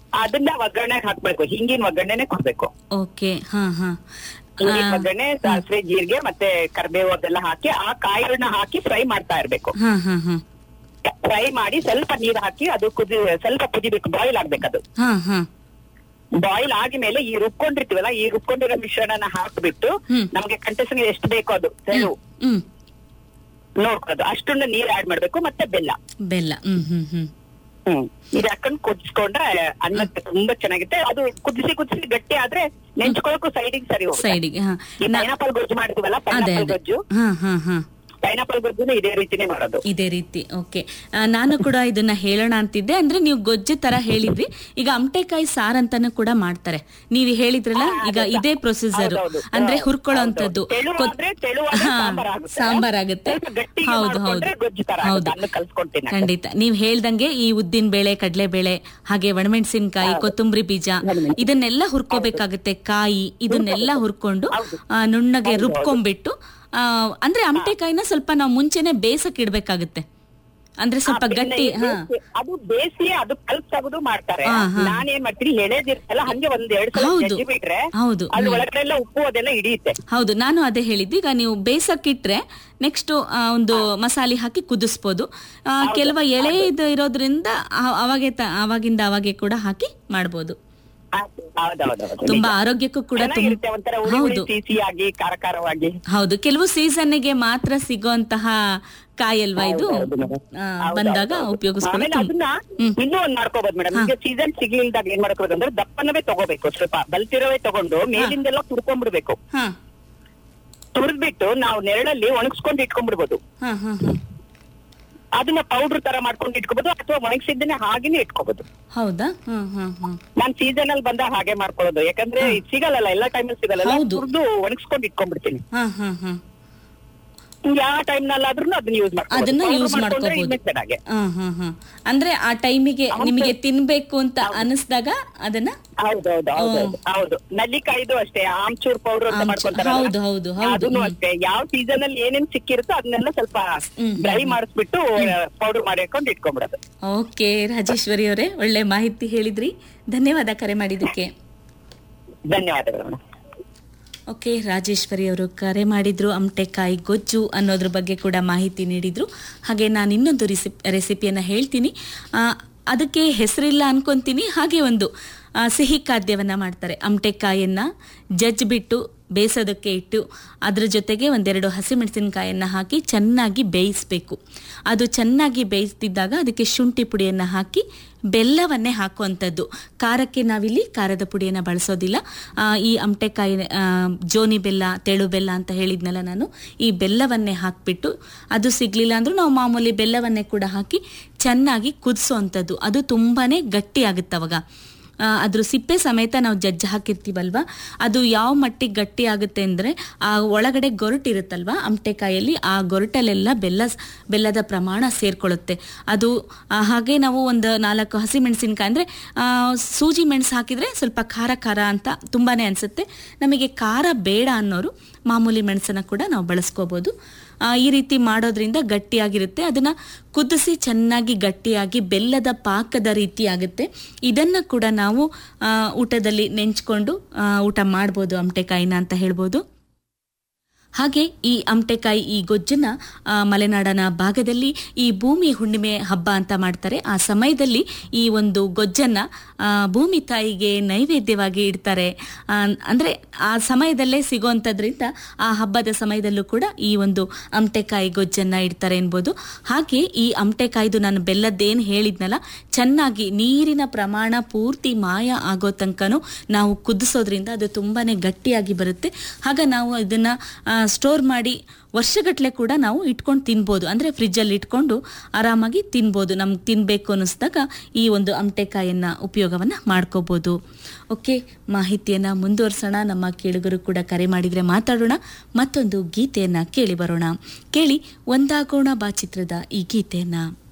ಅದನ್ನ ಒಗ್ಗರಣೆಗೆ ಹಾಕ್ಬೇಕು ಹಿಂಗಿನ ಒಗ್ಗರಣೆನೆ ಕೊಡ್ಬೇಕು ಓಕೆ ಹಾ ಹಾ ಹಿಂಗಿನ ಆ, ಒಗ್ಗರಣೆ ಸಾಸಿವೆ ಜೀರಿಗೆ ಮತ್ತೆ ಕರಿಬೇವು ಅದೆಲ್ಲ ಹಾಕಿ ಆ ಕಾಯಿಗಳನ್ನ ಹಾಕಿ ಫ್ರೈ ಮಾಡ್ತಾ ಇರ್ಬೇಕು ಹಾ ಹಾ ಹಾ ಫ್ರೈ ಮಾಡಿ ಸ್ವಲ್ಪ ನೀರ್ ಹಾಕಿ ಅದು ಕುದಿ ಸ್ವಲ್ಪ ಕುದಿಬೇಕು ಬಾಯ್ಲ್ ಆಗ್ಬೇಕದು ಹಾ ಹಾ ಬಾಯ್ಲ್ ಆದ್ಮೇಲೆ ಈ ರುಬ್ಕೊಂಡಿರ್ತೀವಲ್ಲ ಈ ರುಬ್ಕೊಂಡಿರೋ ಮಿಶ್ರಣನ ಹಾಕ್ಬಿಟ್ಟು ಹ್ಮ್. ನಮ್ಗೆ ಕಂಟೆಸ್ಗೆ ಎಷ್ಟು ಬೇಕೋ ಅದು ತೆಳು ಹ್ಮ್ ನೋಡ್ಕೊಳ್ಳೋದು ಅಷ್ಟನ್ನ ನೀರ್ ಆಡ್ ಮಾಡ್ಬೇಕು ಮತ್ತೆ ಬೆಲ್ಲ ಬೆಲ್ಲ ಹ್ಮ್ ಹ್ಮ್ ಹ್ಮ್ ಹ್ಮ್ ಇದು ಹಾಕೊಂಡು ಕುದಿಸ್ಕೊಂಡ್ರೆ ಅನ್ನಕ್ಕೆ ತುಂಬಾ ಚೆನ್ನಾಗಿರುತ್ತೆ ಅದು ಕುದಿಸಿ ಕುದಿಸಿ ಗಟ್ಟಿ ಆದ್ರೆ ನೆಂಚ್ಕೊಳಕ್ಕೂ ಸೈಡಿಗೆ ಸರಿ ಹೋಗುತ್ತೆ ಸೈಡಿಗೆ ಹಾ ಈ ನಾ- ಪೈನಾಪಲ್ ಗೊಜ್ಜು ಮಾಡ್ತೀವಲ್ಲ ಅದೇ ಪೈನಾಪಲ್ ಅದೇ ಗೊಜ್ಜು ಹಾ ಹಾ ಹಾ ಪೈನಾಪಲ್ ಗೊಜ್ಜುನು ಇದೇ ರೀತಿನೇ ಮಾಡೋದು ಇದೇ ರೀತಿ ಓಕೆ ನಾನು ಕೂಡ ಇದನ್ನ ಹೇಳೋಣ ಅಂತಿದ್ದೆ ಅಂದ್ರೆ ನೀವು ಗೊಜ್ಜು ತರ ಹೇಳಿದ್ರಿ ಈಗ ಅಮಟೆಕಾಯಿ ಸಾರ್ ಅಂತಾನು ಕೂಡ ಮಾಡ್ತಾರೆ ನೀವು ಹೇಳಿದ್ರಲ್ಲ ಹಾ, ಈಗ ಅದು ಇದೇ ಪ್ರೊಸೀಜರ್ ಹೌದೌದು. ಅಂದ್ರೆ ಹೌದು, ಹುರ್ಕೊಳ್ಳೋ ಅಂತದ್ದು ಹೌದು. ತೆಳು ಆದ್ರೆ ತೆಳುವಾದ್ರೆ ಸಾಂಬಾರಾಗುತ್ತೆ. ಸಾಂಬಾರಾಗುತ್ತೆ ಸ್ವಲ್ಪ ಗಟ್ಟಿಗೆ ಹೌದು ಹೌದು ಮಾಡ್ಕೊಂಡ್ರೆ ಗೊಜ್ಜು ತರ ಆಗುತ್ತೆ. ಹೌದು ಅದನ್ನ ಕಲ್ಸ್ಕೊಡ್ತೀನಿ ನಾನು. ಖಂಡಿತ ನೀವ್ ಹೇಳ್ದಂಗೆ ಈ ಉದ್ದಿನ ಬೇಳೆ ಕಡಲೆ ಬೇಳೆ ಹಾಗೆ ಒಣಮೆಣಸಿನಕಾಯಿ ಕೊತ್ತಂಬರಿ ಬೀಜ ಒಣಮೆಣಸಿನ್ಕಾಯಿ. ಇದನ್ನೆಲ್ಲ ಹುರ್ಕೋಬೇಕಾಗುತ್ತೆ ಕಾಯಿ ಇದನ್ನೆಲ್ಲ ಹುರ್ಕೊಂಡು ಹೌದು. ಆ, ನುಣ್ಣಗೆ ಹೌದು, ಹೌದು. ರುಬ್ಕೊಂಡ್ಬಿಟ್ಟು ಆ, ಅಂದ್ರೆ ಅಮಟೆಕಾಯಿನ ಸ್ವಲ್ಪ ನಾವು ಮುಂಚೆನೆ ಬೇಸಕ್ ಇಡ್ಬೇಕಾಗುತ್ತೆ ಅಂದ್ರೆ ಸ್ವಲ್ಪ ಆ, ಗಟ್ಟಿ ಬೆಣ್ಣೆ ಹಾ ಬೇಯಿಸಿ, ಅದು ಬೇಸಿ ಅದು ಕಲ್ಸಾಗೋದು ಮಾಡ್ತಾರೆ ಹಾ, ಹಾ. ನಾನೇನ್ ಮಾಡ್ತೀನಿ ಎಳೆದಿರ್ತಲ್ಲ ಹಂಗೆ ಒಂದ್ ಎರಡ್ ಸಲ ಹೌದು. ಜಜ್ಜಿ ಬಿಟ್ರೆ ಹೌದು, ಅದ್ರ ಹ್ಮ್. ಒಳಗಡೆ ಎಲ್ಲ ಉಪ್ಪು ಅದೆಲ್ಲ ಹಿಡಿಯುತ್ತೆ ಹೌದು ನಾನು ಅದೇ ಹೇಳಿದ್ದು ಈಗ ನೀವು ಬೇಸಕ್ಕಿಟ್ರೆ ನೆಕ್ಸ್ಟ್ ಒಂದು ಮಸಾಲೆ ಹಾಕಿ ಕುದಿಸ್ಬೋದು ಆ, ಕೆಲವ ಎಳೆ ಇದು ಇರೋದ್ರಿಂದ ಆ- ಅವಾಗೆ ತ- ಅವಾಗಿಂದ ಅವಾಗೆ ಕೂಡ ಹಾಕಿ ಮಾಡ್ಬೋದು ಹೌದೌದೌದು ತುಂಬಾ ಆರೋಗ್ಯಕ್ಕೂ ಕೂಡ ಚೆನ್ನಾಗಿರುತ್ತೆ ಒಂಥರ ತುಂಬ ಹುಳಿ ಹುಳಿ ಹೌದು ಸಿಹಿಯಾಗಿ ಖಾರ ಖಾರವಾಗಿ ಹೌದು ಕೆಲವು ಸೀಸನ್ಗೆ ಮಾತ್ರ ಸಿಗುವಂತಹ ಕಾಯಿ ಅಲ್ವಾ ಇದು ಹೌದು madam. ಆ, ಹೌದು, ಬಂದಾಗ ಹೌದು, ಹೌದು. ಉಪಯೋಗಿಸ್ಕೊಂಡು ಆಮೇಲೆ ಅದನ್ನ ಇನ್ನೂ ಒಂದ್ ಮಾಡ್ಕೋಬಹುದು ಮೇಡಮ್ ಈಗ ಸೀಸನ್ ಸಿಗ್ಲಿಲ್ದಾಗ ಏನ್ ಮಾಡ್ಕೋಬೇಕು ಅಂದ್ರೆ ದಪ್ಪನವೇ ತಗೋಬೇಕು ಸ್ವಲ್ಪ ಬಲ್ತಿರೋವೇ ತಗೊಂಡು ಮೇಲಿಂದೆಲ್ಲ ತುರ್ಕೊಂಡ್ಬಿಡ್ಬೇಕು ಹಾ ತುರ್ದ್ಬಿಟ್ಟು ನಾವು ನೆರಳಲ್ಲಿ ಒಣಗಿಸ್ಕೊಂಡು ಇಟ್ಕೊಂಡ್ಬಿಡ್ಬೋದು ಹಾ ಹಾ ಹಾ ಅದನ್ನ ಪೌಡರ್ ತರ ಮಾಡ್ಕೊಂಡು ಇಟ್ಕೋಬಹುದು ಅಥವಾ ಒಣಗಿಸಿದ್ದನ್ನೇ ಹಾಗೇನೆ ಇಟ್ಕೋಬಹುದು ಹೌದಾ ಹ್ಮ್ ಹ್ಮ್ ಹ್ಮ್ ನಾನ್ ಸೀಸನ್ ಅಲ್ಲಿ ಬಂದಾಗ ಹಾಗೆ ಮಾಡ್ಕೊಳ್ಳೋದು ಯಾಕಂದ್ರೆ ಇದ್ ಸಿಗಲ್ಲ ಎಲ್ಲಾ ಟೈಮಲ್ಲಿ ಸಿಗಲ್ಲ ಹೌದು. ತುರ್ದು ಒಣಗಿಸ್ಕೊಂಡು ಇಟ್ಕೊಂಡ್ಬಿಡ್ತೀನಿ ಹಾ ಹಾ ಹಾ ಯಾವ ಟೈಮ್ ನಲ್ಲಾದ್ರೂ ಅದನ್ನ ಯೂಸ್ ಅದನ್ನ ಯೂಸ್ ಮಾಡ್ಕೋಬಹುದು ಹಾಗೆ ಹಾ ಹಾ ಹಾ ಅಂದ್ರೆ ಆ ಟೈಮಿಗೆ ನಿಮಗೆ ತಿನ್ಬೇಕು ಅಂತ ಅನಿಸ್ದಾಗ ಅದನ್ನ ಹೌದೌದು ಹೌದೌದು ಹೌದು ನಲ್ಲಿಕಾಯ್ದು ಅಷ್ಟೇ ಆಮ್ಚೂರ್ ಪೌಡರ್ ಅಂತ ಆಮ್ಚೂರ್, ಮಾಡ್ಕೊಂತಾರಲ್ಲ ಹೌದು, ಹೌದು, ಹೌದು. ಅದನ್ನು ಹ್ಮ್. ಅಷ್ಟೇ ಯಾವ ಸೀಸನ್ ಅಲ್ಲಿ ಏನೇನ್ ಸಿಕ್ಕಿರುತ್ತೋ ಅದನ್ನೆಲ್ಲ ಸ್ವಲ್ಪ ಹ್ಮ್, ಡ್ರೈ ಮಾಡಿಸ್ಬಿಟ್ಟು ಪೌಡರ್ ಮಾಡಿ ಹಾಕೊಂಡು ಇಟ್ಕೊಂಡ್ಬಿಡೋದು ಓಕೆ ರಾಜೇಶ್ವರಿ ಅವರೇ ಒಳ್ಳೆ ಮಾಹಿತಿ ಹೇಳಿದ್ರಿ ಧನ್ಯವಾದ ಕರೆ ಮಾಡಿದ್ದಕ್ಕೆ ಧನ್ಯವಾದಗಳು ಮೇಡಮ್ ಓಕೆ ರಾಜೇಶ್ವರಿ ಅವರು ಕರೆ ಮಾಡಿದ್ರು ಅಮಟೆಕಾಯಿ ಗೊಜ್ಜು ಅನ್ನೋದ್ರ ಬಗ್ಗೆ ಕೂಡ ಮಾಹಿತಿ ನೀಡಿದ್ರು ಹಾಗೆ ನಾನು ಇನ್ನೊಂದು ರೆಸಿಪ್ ರೆಸಿಪಿಯನ್ನು ಹೇಳ್ತೀನಿ ಆ, ಅದಕ್ಕೆ ಹೆಸರಿಲ್ಲ ಅನ್ಕೊಂತೀನಿ ಹಾಗೆ ಒಂದು ಆ, ಸಿಹಿ ಖಾದ್ಯವನ್ನು ಮಾಡ್ತಾರೆ ಅಮಟೆಕಾಯನ್ನು ಜಜ್ಜಿಬಿಟ್ಟು ಬೇಯಿಸೋದಕ್ಕೆ ಇಟ್ಟು ಅದ್ರ ಜೊತೆಗೆ ಒಂದೆರಡು ಹಸಿಮೆಣಸಿನಕಾಯನ್ನು ಹಾಕಿ ಚೆನ್ನಾಗಿ ಬೇಯಿಸಬೇಕು ಅದು ಚೆನ್ನಾಗಿ ಬೇಯಿಸ್ತಿದ್ದಾಗ ಅದಕ್ಕೆ ಶುಂಠಿ ಪುಡಿಯನ್ನು ಹಾಕಿ ಬೆಲ್ಲವನ್ನೇ ಹಾಕುವಂಥದ್ದು ಖಾರಕ್ಕೆ ನಾವಿಲ್ಲಿ ಖಾರದ ಪುಡಿಯನ್ನು ಬಳಸೋದಿಲ್ಲ ಆ, ಈ ಅಮಟೆಕಾಯಿ ಆ, ಜೋನಿ ಬೆಲ್ಲ ತೆಳು ಬೆಲ್ಲ ಅಂತ ಹೇಳಿದ್ನಲ್ಲ ನಾನು ಈ ಬೆಲ್ಲವನ್ನೇ ಹಾಕಿಬಿಟ್ಟು ಅದು ಸಿಗ್ಲಿಲ್ಲ ಅಂದ್ರೂ ನಾವು ಮಾಮೂಲಿ ಬೆಲ್ಲವನ್ನೇ ಕೂಡ ಹಾಕಿ ಚೆನ್ನಾಗಿ ಕುದಿಸೋವಂಥದ್ದು ಅದು ತುಂಬಾನೇ ಗಟ್ಟಿ ಆಗುತ್ತೆ ಅವಾಗ ಆ, ಅದ್ರ ಸಿಪ್ಪೆ ಸಮೇತ ನಾವು ಜಜ್ಜಿ ಹಾಕಿರ್ತೀವಲ್ವಾ ಅದು ಯಾವ ಮಟ್ಟಿಗೆ ಗಟ್ಟಿ ಆಗುತ್ತೆ ಅಂದರೆ ಆ ಒಳಗಡೆ ಗೊರಟಿರುತ್ತಲ್ವಾ ಅಮಟೆಕಾಯಲ್ಲಿ ಆ ಗೊರಟಲ್ಲೆಲ್ಲ ಬೆಲ್ಲ ಬೆಲ್ಲದ ಪ್ರಮಾಣ ಸೇರ್ಕೊಳ್ಳುತ್ತೆ ಅದು ಆ, ಹಾಗೆ ನಾವು ಒಂದು ನಾಲ್ಕು ಹಸಿಮೆಣಸಿನ್ಕಾಯಿ ಅಂದರೆ ಸೂಜಿ ಮೆಣಸು ಹಾಕಿದರೆ ಸ್ವಲ್ಪ ಖಾರ ಖಾರ ಅಂತ ತುಂಬಾ ಅನಿಸುತ್ತೆ ನಮಗೆ ಖಾರ ಬೇಡ ಅನ್ನೋರು ಮಾಮೂಲಿ ಮೆಣಸನ್ನು ಕೂಡ ನಾವು ಬಳಸ್ಕೋಬೋದು ಆ, ಈ ರೀತಿ ಮಾಡೋದ್ರಿಂದ ಗಟ್ಟಿಯಾಗಿರುತ್ತೆ ಅದನ್ನ ಕುದಿಸಿ ಚೆನ್ನಾಗಿ ಗಟ್ಟಿಯಾಗಿ ಬೆಲ್ಲದ ಪಾಕದ ರೀತಿ ಆಗುತ್ತೆ ಇದನ್ನ ಕೂಡ ನಾವು ಆ, ಊಟದಲ್ಲಿ ನೆಂಚ್ಕೊಂಡು ಆ, ಊಟ ಮಾಡ್ಬೋದು ಅಮಟೆಕಾಯಿನ ಅಂತ ಹೇಳ್ಬೋದು ಹಾಗೆ ಈ ಅಮಟೆಕಾಯಿ ಈ ಗೊಜ್ಜನ್ನ ಆ, ಮಲೆನಾಡನ ಭಾಗದಲ್ಲಿ ಈ ಭೂಮಿ ಹುಣ್ಣಿಮೆ ಹಬ್ಬ ಅಂತ ಮಾಡ್ತಾರೆ ಆ ಸಮಯದಲ್ಲಿ ಈ ಒಂದು ಗೊಜ್ಜನ್ನ ಆ, ಭೂಮಿ ತಾಯಿಗೆ ನೈವೇದ್ಯವಾಗಿ ಇಡ್ತಾರೆ ಆ, ಅಂದ್ರೆ ಆ ಸಮಯದಲ್ಲೇ ಸಿಗೋಂಥದ್ರಿಂದ ಆ ಹಬ್ಬದ ಸಮಯದಲ್ಲೂ ಕೂಡ ಈ ಒಂದು ಅಮಟೆಕಾಯಿ ಗೊಜ್ಜನ್ನ ಇಡ್ತಾರೆ ಎನ್ಬೋದು ಹಾಗೆ ಈ ಅಮಟೆಕಾಯ್ದು ನಾನು ಬೆಲ್ಲದ್ದೇನು ಹೇಳಿದ್ನಲ್ಲ ಚೆನ್ನಾಗಿ ನೀರಿನ ಪ್ರಮಾಣ ಪೂರ್ತಿ ಮಾಯ ಆಗೋ ತನಕನೂ ನಾವು ಕುದಿಸೋದ್ರಿಂದ ಅದು ತುಂಬಾನೇ ಗಟ್ಟಿಯಾಗಿ ಬರುತ್ತೆ ಆಗ ನಾವು ಇದನ್ನ ಸ್ಟೋರ್ ಮಾಡಿ ವರ್ಷಗಟ್ಟಲೆ ಕೂಡ ನಾವು ಇಟ್ಕೊಂಡು ತಿನ್ಬೋದು ಅಂದರೆ ಫ್ರಿಜ್ಜಲ್ಲಿ ಇಟ್ಕೊಂಡು ಆರಾಮಾಗಿ ತಿನ್ಬೋದು ನಮ್ಗೆ ತಿನ್ನಬೇಕು ಅನ್ನಿಸ್ದಾಗ ಈ ಒಂದು ಅಮಟೆಕಾಯನ್ನು ಉಪಯೋಗವನ್ನು ಮಾಡ್ಕೋಬೋದು ಓಕೆ ಮಾಹಿತಿಯನ್ನು ಮುಂದುವರ್ಸೋಣ ನಮ್ಮ ಕೇಳುಗರು ಕೂಡ ಕರೆ ಮಾಡಿದರೆ ಮಾತಾಡೋಣ ಮತ್ತೊಂದು ಗೀತೆಯನ್ನು ಕೇಳಿ ಬರೋಣ ಕೇಳಿ ಒಂದಾಗೋಣ ಬಾ ಚಿತ್ರದ ಈ ಗೀತೆಯನ್ನು